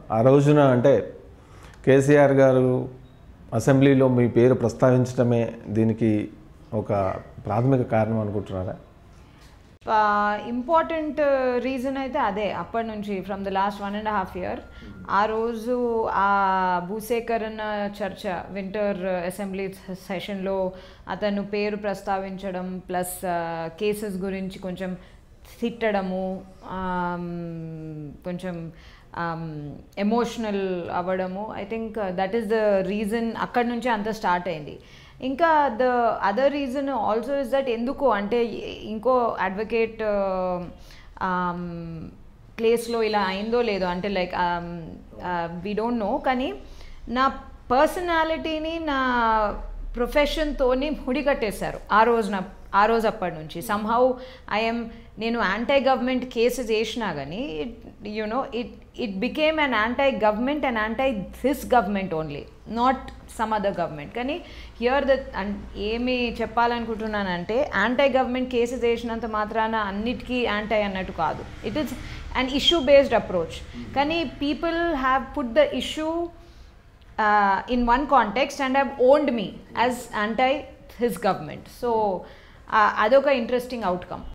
ఆ రోజున అంటే కేసీఆర్ గారు అసెంబ్లీలో మీ పేరు ప్రస్తావించడమే దీనికి ఒక ప్రాథమిక కారణం అనుకుంటున్నారా ఇంపార్టెంట్ రీజన్ అయితే అదే అప్పటి నుంచి from the last one and half year ఆ రోజు ఆ భూసేకరణ చర్చ వింటర్ అసెంబ్లీ సెషన్లో అతను పేరు ప్రస్తావించడం ప్లస్ కేసెస్ గురించి కొంచెం తిట్టడము ఆమ్, కొంచెం ఎమోషనల్ అవ్వడము I think that is the reason అక్కడి నుంచి అంత స్టార్ట్ అయింది ఇంకా the other reason also is that ఎందుకు అంటే ఇంకో అడ్వకేట్ ప్లేస్లో ఇలా అయిందో లేదో అంటే లైక్ వీ డోంట్ నో కానీ నా పర్సనాలిటీని నా ప్రొఫెషన్తోని ముడికట్టేశారు ఆ రోజున ఆ రోజు అప్పటి నుంచి సంహౌ ఐఎమ్ నేను యాంటీ గవర్నమెంట్ కేసెస్ వేసినా కానీ you know it it became an anti government and anti this government only not some other government కానీ హియర్ ద ఏమి చెప్పాలనుకుంటున్నానంటే యాంటీ గవర్నమెంట్ కేసెస్ వేసినంత మాత్రాన అన్నిటికీ యాంటీ అన్నట్టు కాదు it is an issue based approach కానీ people have put the issue uh, in one context and have owned me as anti his government. So, uh, అదొక interesting outcome